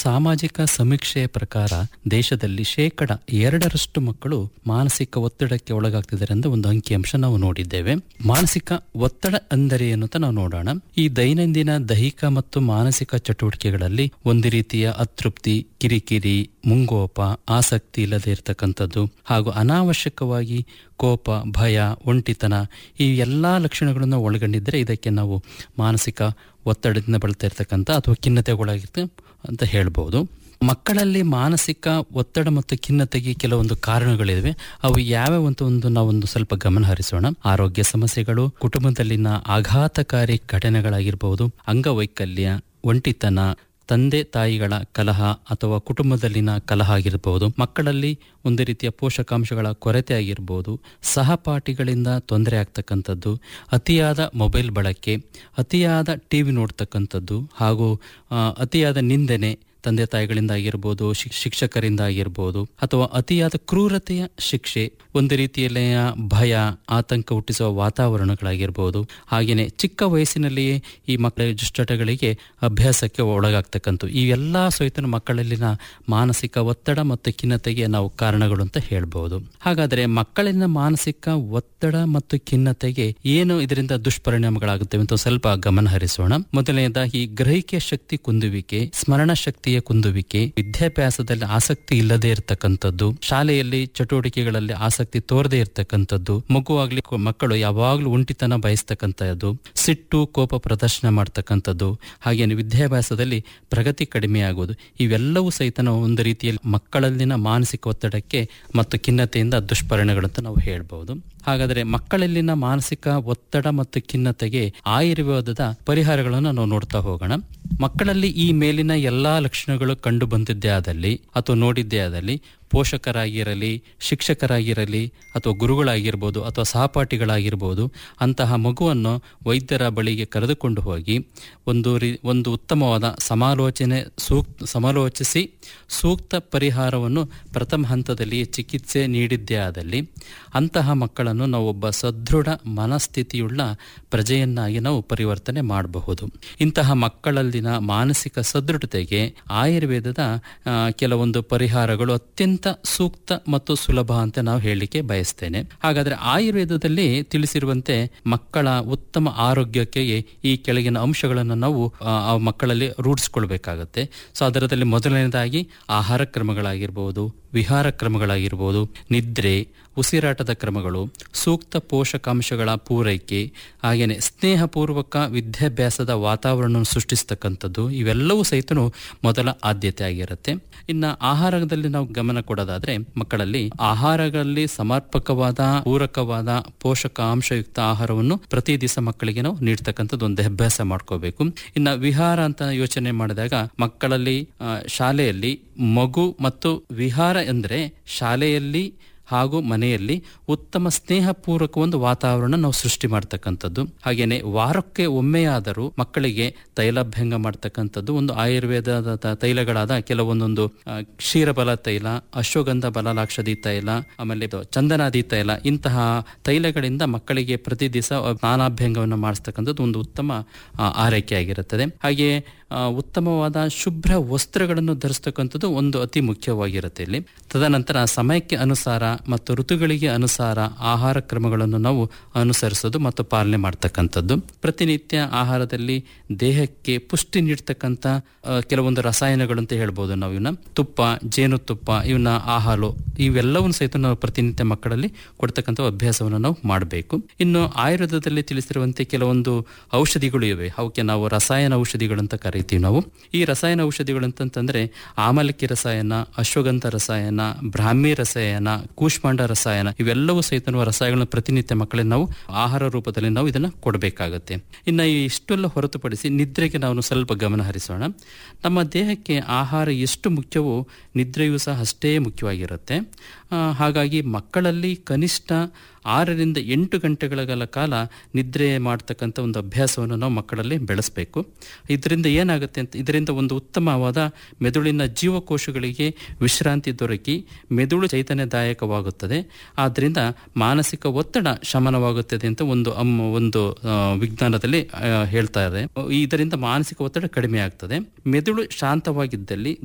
ಸಾಮಾಜಿಕ ಸಮೀಕ್ಷೆಯ ಪ್ರಕಾರ ದೇಶದಲ್ಲಿ ಶೇಕಡ ಎರಡರಷ್ಟು ಮಕ್ಕಳು ಮಾನಸಿಕ ಒತ್ತಡಕ್ಕೆ ಒಳಗಾಗ್ತಿದ್ದಾರೆ ಅಂತ ಒಂದು ಅಂಕಿಅಂಶ ನಾವು ನೋಡಿದ್ದೇವೆ ಮಾನಸಿಕ ಒತ್ತಡ ಅಂದರೆ ಏನು ಅಂತ ನಾವು ನೋಡೋಣ ಈ ದೈನಂದಿನ ದೈಹಿಕ ಮತ್ತು ಮಾನಸಿಕ ಚಟುವಟಿಕೆಗಳಲ್ಲಿ ಒಂದು ರೀತಿಯ ಅತೃಪ್ತಿ ಕಿರಿಕಿರಿ ಮುಂಗೋಪ ಆಸಕ್ತಿ ಇಲ್ಲದೆ ಇರತಕ್ಕಂಥದ್ದು ಹಾಗೂ ಅನಾವಶ್ಯಕವಾಗಿ ಕೋಪ ಭಯ ಒಂಟಿತನ ಈ ಎಲ್ಲಾ ಲಕ್ಷಣಗಳನ್ನು ಒಳಗೊಂಡಿದ್ದರೆ ಇದಕ್ಕೆ ನಾವು ಮಾನಸಿಕ ಒತ್ತಡದಿಂದ ಬಳಲ್ತಾ ಇರ್ತಕ್ಕಂಥ ಅಥವಾ ಖಿನ್ನತೆಗೊಳಗಿರ್ತ ಅಂತ ಹೇಳ್ಬೋದು ಮಕ್ಕಳಲ್ಲಿ ಮಾನಸಿಕ ಒತ್ತಡ ಮತ್ತು ಖಿನ್ನತೆಗೆ ಕೆಲವೊಂದು ಕಾರಣಗಳಿವೆ ಅವು ಯಾವ್ಯಾವ ಅಂತ ಒಂದು ನಾವೊಂದು ಸ್ವಲ್ಪ ಗಮನ ಹರಿಸೋಣ ಆರೋಗ್ಯ ಸಮಸ್ಯೆಗಳು ಕುಟುಂಬದಲ್ಲಿನ ಆಘಾತಕಾರಿ ಘಟನೆಗಳಾಗಿರಬಹುದು ಅಂಗವೈಕಲ್ಯ ಒಂಟಿತನ ತಂದೆ ತಾಯಿಗಳ ಕಲಹ ಅಥವಾ ಕುಟುಂಬದಲ್ಲಿನ ಕಲಹ ಆಗಿರಬಹುದು ಮಕ್ಕಳಲ್ಲಿ ಒಂದು ರೀತಿಯ ಪೋಷಕಾಂಶಗಳ ಕೊರತೆ ಆಗಿರ್ಬೋದು ಸಹಪಾಠಿಗಳಿಂದ ತೊಂದರೆ ಆಗ್ತಕ್ಕಂಥದ್ದು ಅತಿಯಾದ ಮೊಬೈಲ್ ಬಳಕೆ ಅತಿಯಾದ ಟಿ ವಿ ನೋಡ್ತಕ್ಕಂಥದ್ದು ಹಾಗೂ ಆ, ಅತಿಯಾದ ನಿಂದನೆ ತಂದೆ ತಾಯಿಗಳಿಂದ ಆಗಿರ್ಬೋದು ಶಿಕ್- ಶಿಕ್ಷಕರಿಂದ ಆಗಿರ್ಬೋದು ಅಥವಾ ಅತಿಯಾದ ಕ್ರೂರತೆಯ ಶಿಕ್ಷೆ ಒಂದು ರೀತಿಯಲ್ಲಿಯ ಭಯ ಆತಂಕ ಹುಟ್ಟಿಸುವ ವಾತಾವರಣಗಳಾಗಿರ್ಬೋದು ಹಾಗೆಯೇ ಚಿಕ್ಕ ವಯಸ್ಸಿನಲ್ಲಿಯೇ ಈ ಮಕ್ಕಳ ದುಶ್ಚಟಗಳಿಗೆ ಅಭ್ಯಾಸಕ್ಕೆ ಒಳಗಾಗ್ತಕ್ಕಂಥ ಈ ಎಲ್ಲ ಸಹಿತ ಮಕ್ಕಳಲ್ಲಿನ ಮಾನಸಿಕ ಒತ್ತಡ ಮತ್ತು ಖಿನ್ನತೆಗೆ ನಾವು ಕಾರಣಗಳು ಅಂತ ಹೇಳ್ಬೋದು ಹಾಗಾದರೆ ಮಕ್ಕಳಿನ ಮಾನಸಿಕ ಒತ್ತಡ ಮತ್ತು ಖಿನ್ನತೆಗೆ ಏನು ಇದರಿಂದ ದುಷ್ಪರಿಣಾಮಗಳಾಗುತ್ತವೆ ಅಂತ ಸ್ವಲ್ಪ ಗಮನ ಹರಿಸೋಣ ಮೊದಲನೇದಾಗಿ ಗ್ರಹಿಕೆ ಶಕ್ತಿ ಕುಂದುವಿಕೆ ಸ್ಮರಣ ಶಕ್ತಿಯ ಕುಂದುವಿಕೆ ವಿದ್ಯಾಭ್ಯಾಸದಲ್ಲಿ ಆಸಕ್ತಿ ಇಲ್ಲದೆ ಇರತಕ್ಕಂಥದ್ದು ಶಾಲೆಯಲ್ಲಿ ಚಟುವಟಿಕೆಗಳಲ್ಲಿ ಆಸಕ್ತಿ ತೋರದೆ ಇರತಕ್ಕಂಥದ್ದು ಮಗುವಾಗ್ಲಿ ಕು- ಮಕ್ಕಳು ಯಾವಾಗ್ಲೂ ಒಂಟಿತನ ಬಯಸ್ತಕ್ಕಂಥದ್ದು ಸಿಟ್ಟು ಕೋಪ ಪ್ರದರ್ಶನ ಮಾಡ್ತಕ್ಕಂಥದ್ದು ಹಾಗೇನೆ ವಿದ್ಯಾಭ್ಯಾಸದಲ್ಲಿ ಪ್ರಗತಿ ಕಡಿಮೆ ಆಗುವುದು ಇವೆಲ್ಲವೂ ಸಹಿತ ನಾವು ಒಂದು ರೀತಿಯಲ್ಲಿ ಮಕ್ಕಳಲ್ಲಿನ ಮಾನಸಿಕ ಒತ್ತಡಕ್ಕೆ ಮತ್ತು ಖಿನ್ನತೆಯಿಂದ ದುಷ್ಪರಿಣಗಳಂತ ನಾವು ಹೇಳ್ಬಹುದು ಹಾಗಾದರೆ ಮಕ್ಕಳಲ್ಲಿನ ಮಾನಸಿಕ ಒತ್ತಡ ಮತ್ತು ಖಿನ್ನತೆಗೆ ಆಯುರ್ವೇದದ ಪರಿಹಾರಗಳನ್ನು ನಾವು ನೋಡ್ತಾ ಹೋಗೋಣ ಮಕ್ಕಳಲ್ಲಿ ಈ ಮೇಲಿನ ಎಲ್ಲಾ ಲಕ್ಷಣಗಳು ಕಂಡು ಬಂದಿದ್ದೇ ಆದಲ್ಲಿ ಅಥವಾ ನೋಡಿದ್ದೇ ಆದಲ್ಲಿ ಪೋಷಕರಾಗಿರಲಿ ಶಿಕ್ಷಕರಾಗಿರಲಿ ಅಥವಾ ಗುರುಗಳಾಗಿರ್ಬೋದು ಅಥವಾ ಸಹಪಾಠಿಗಳಾಗಿರ್ಬೋದು ಅಂತಹ ಮಗುವನ್ನು ವೈದ್ಯರ ಬಳಿಗೆ ಕರೆದುಕೊಂಡು ಹೋಗಿ ಒಂದು ರೀ ಒಂದು ಉತ್ತಮವಾದ ಸಮಾಲೋಚನೆ ಸೂಕ್ತ ಸಮಾಲೋಚಿಸಿ ಸೂಕ್ತ ಪರಿಹಾರವನ್ನು ಪ್ರಥಮ ಹಂತದಲ್ಲಿ ಚಿಕಿತ್ಸೆ ನೀಡಿದ್ದೇ ಆದಲ್ಲಿ ಅಂತಹ ಮಕ್ಕಳನ್ನು ನಾವು ಒಬ್ಬ ಸದೃಢ ಮನಸ್ಥಿತಿಯುಳ್ಳ ಪ್ರಜೆಯನ್ನಾಗಿ ನಾವು ಪರಿವರ್ತನೆ ಮಾಡಬಹುದು ಇಂತಹ ಮಕ್ಕಳಲ್ಲಿನ ಮಾನಸಿಕ ಸದೃಢತೆಗೆ ಆಯುರ್ವೇದದ ಆ, ಕೆಲವೊಂದು ಪರಿಹಾರಗಳು ಅತ್ಯಂತ ಸೂಕ್ತ ಮತ್ತು ಸುಲಭ ಅಂತ ನಾವು ಹೇಳಲಿಕ್ಕೆ ಬಯಸ್ತೇನೆ ಹಾಗಾದ್ರೆ ಆಯುರ್ವೇದದಲ್ಲಿ ತಿಳಿಸಿರುವಂತೆ ಮಕ್ಕಳ ಉತ್ತಮ ಆರೋಗ್ಯಕ್ಕೆ ಈ ಕೆಳಗಿನ ಅಂಶಗಳನ್ನು ನಾವು ಆ, ಆ ಮಕ್ಕಳಲ್ಲಿ ರೂಢಿಸ್ಕೊಳ್ಬೇಕಾಗತ್ತೆ ಸೊ ಅದರದಲ್ಲಿ ಮೊದಲನೇದಾಗಿ ಆಹಾರ ಕ್ರಮಗಳಾಗಿರ್ಬೋದು ವಿಹಾರ ಕ್ರಮಗಳಾಗಿರ್ಬೋದು ನಿದ್ರೆ ಉಸಿರಾಟದ ಕ್ರಮಗಳು ಸೂಕ್ತ ಪೋಷಕಾಂಶಗಳ ಪೂರೈಕೆ ಹಾಗೆಯೇ ಸ್ನೇಹಪೂರ್ವಕ ವಿದ್ಯಾಭ್ಯಾಸದ ವಾತಾವರಣ ಸೃಷ್ಟಿಸ್ತಕ್ಕಂಥದ್ದು ಇವೆಲ್ಲವೂ ಸಹಿತ ಮೊದಲ ಆದ್ಯತೆ ಆಗಿರುತ್ತೆ ಇನ್ನು ಆಹಾರದಲ್ಲಿ ನಾವು ಗಮನ ಕೊಡೋದಾದ್ರೆ ಮಕ್ಕಳಲ್ಲಿ ಆಹಾರಗಳಲ್ಲಿ ಸಮರ್ಪಕವಾದ ಪೂರಕವಾದ ಪೋಷಕಾಂಶಯುಕ್ತ ಆಹಾರವನ್ನು ಪ್ರತಿ ದಿವಸ ಮಕ್ಕಳಿಗೆ ನಾವು ನೀಡ್ತಕ್ಕಂಥದ್ದು ಒಂದು ಅಭ್ಯಾಸ ಮಾಡ್ಕೋಬೇಕು ಇನ್ನು ವಿಹಾರ ಅಂತ ಯೋಚನೆ ಮಾಡಿದಾಗ ಮಕ್ಕಳಲ್ಲಿ ಆ, ಶಾಲೆಯಲ್ಲಿ ಮಗು ಮತ್ತು ವಿಹಾರ ಎಂದರೆ ಶಾಲೆಯಲ್ಲಿ ಹಾಗೂ ಮನೆಯಲ್ಲಿ ಉತ್ತಮ ಸ್ನೇಹಪೂರ್ವಕ ಒಂದು ವಾತಾವರಣ ನಾವು ಸೃಷ್ಟಿ ಮಾಡ್ತಕ್ಕಂಥದ್ದು ಹಾಗೇನೆ ವಾರಕ್ಕೆ ಒಮ್ಮೆಯಾದರೂ ಮಕ್ಕಳಿಗೆ ತೈಲಾಭ್ಯಂಗ ಮಾಡ್ತಕ್ಕಂಥದ್ದು ಒಂದು ಆಯುರ್ವೇದದ ತ- ತೈಲಗಳಾದ ಕೆಲವೊಂದೊಂದು ಆ, ಕ್ಷೀರಬಲ ತೈಲ ಅಶ್ವಗಂಧ ಬಲಲಾಕ್ಷದಿ ತೈಲ ಆಮೇಲೆ ಇದು ಚಂದನಾದಿ ತೈಲ ಇಂತಹ ತೈಲಗಳಿಂದ ಮಕ್ಕಳಿಗೆ ಪ್ರತಿ ದಿವಸ ಸ್ನಾನಾಭ್ಯಂಗವನ್ನು ಮಾಡಿಸ್ತಕ್ಕಂಥದ್ದು ಒಂದು ಉತ್ತಮ ಆ, ಆರೈಕೆ ಆಗಿರುತ್ತದೆ ಹಾಗೆ ಆ, ಉತ್ತಮವಾದ ಶುಭ್ರ ವಸ್ತ್ರಗಳನ್ನು ಧರಿಸ್ತಕ್ಕಂಥದ್ದು ಒಂದು ಅತಿ ಮುಖ್ಯವಾಗಿರುತ್ತೆ ಇಲ್ಲಿ ತದನಂತರ ಸಮಯಕ್ಕೆ ಅನುಸಾರ ಮತ್ತು ಋತುಗಳಿಗೆ ಅನುಸಾರ ಆಹಾರ ಕ್ರಮಗಳನ್ನು ನಾವು ಅನುಸರಿಸೋದು ಮತ್ತು ಪಾಲನೆ ಮಾಡ್ತಕ್ಕಂಥದ್ದು ಪ್ರತಿನಿತ್ಯ ಆಹಾರದಲ್ಲಿ ದೇಹಕ್ಕೆ ಪುಷ್ಟಿ ನೀಡ್ತಕ್ಕಂಥ ಆ, ಕೆಲವೊಂದು ರಸಾಯನಗಳು ಅಂತ ಹೇಳ್ಬೋದು ನಾವು ಇವನ್ನ ತುಪ್ಪ ಜೇನುತುಪ್ಪ ಇವನ್ನ ಆಹಾಲು ಇವೆಲ್ಲವನ್ನು ಸಹಿತ ನಾವು ಪ್ರತಿನಿತ್ಯ ಮಕ್ಕಳಲ್ಲಿ ಕೊಡ್ತಕ್ಕಂಥ ಅಭ್ಯಾಸವನ್ನು ನಾವು ಮಾಡಬೇಕು ಇನ್ನು ಆಯುರ್ವೇದದಲ್ಲಿ ತಿಳಿಸಿರುವಂತೆ ಕೆಲವೊಂದು ಔಷಧಿಗಳು ಇವೆ ಅವಕ್ಕೆ ನಾವು ರಸಾಯನ ಔಷಧಿಗಳು ಅಂತ ಕರಿತೀವಿ ನಾವು ಈ ರಸಾಯನ ಔಷಧಿಗಳು ಅಂತಂತಂದ್ರೆ ಆಮಲಕ್ಕಿ ರಸಾಯನ ಅಶ್ವಗಂಧ ರಸಾಯನ ಬ್ರಾಹ್ಮಿ ರಸಾಯನ ಕೂಷ್ಮಾಂಡ ರಸಾಯನ ಇವೆಲ್ಲವೂ ಸಹಿತ ನಾವು ರಸಾಯನಗಳನ್ನು ಪ್ರತಿನಿತ್ಯ ಮಕ್ಕಳಿಗೆ ನಾವು ಆಹಾರ ರೂಪದಲ್ಲಿ ನಾವು ಇದನ್ನ ಕೊಡಬೇಕಾಗತ್ತೆ ಇನ್ನು ಈ ಇಷ್ಟೆಲ್ಲ ಹೊರತುಪಡಿಸಿ ನಿದ್ರೆಗೆ ನಾವು ಸ್ವಲ್ಪ ಗಮನ ಹರಿಸೋಣ ನಮ್ಮ ದೇಹಕ್ಕೆ ಆಹಾರ ಎಷ್ಟು ಮುಖ್ಯವೋ ನಿದ್ರೆಯೂ ಸಹ ಅಷ್ಟೇ ಮುಖ್ಯವಾಗಿರುತ್ತೆ ಆ, ಹಾಗಾಗಿ ಮಕ್ಕಳಲ್ಲಿ ಕನಿಷ್ಠ ಆರರಿಂದ ಎಂಟು ಗಂಟೆಗಳ ಕಾಲ ನಿದ್ರೆ ಮಾಡ್ತಕ್ಕಂಥ ಒಂದು ಅಭ್ಯಾಸವನ್ನು ನಾವು ಮಕ್ಕಳಲ್ಲಿ ಬೆಳೆಸಬೇಕು ಇದರಿಂದ ಏನಾಗುತ್ತೆ ಅಂತ ಇದರಿಂದ ಒಂದು ಉತ್ತಮವಾದ ಮೆದುಳಿನ ಜೀವಕೋಶಗಳಿಗೆ ವಿಶ್ರಾಂತಿ ದೊರಕಿ ಮೆದುಳು ಚೈತನ್ಯದಾಯಕವಾಗುತ್ತದೆ ಆದ್ದರಿಂದ ಮಾನಸಿಕ ಒತ್ತಡ ಶಮನವಾಗುತ್ತದೆ ಅಂತ ಒಂದು ಅಮ್ಮ ಒಂದು ಆ, ವಿಜ್ಞಾನದಲ್ಲಿ ಆ, ಹೇಳ್ತಾ ಇದೆ ಇದರಿಂದ ಮಾನಸಿಕ ಒತ್ತಡ ಕಡಿಮೆ ಆಗ್ತದೆ ಮೆದುಳು ಶಾಂತವಾಗಿದ್ದಲ್ಲಿ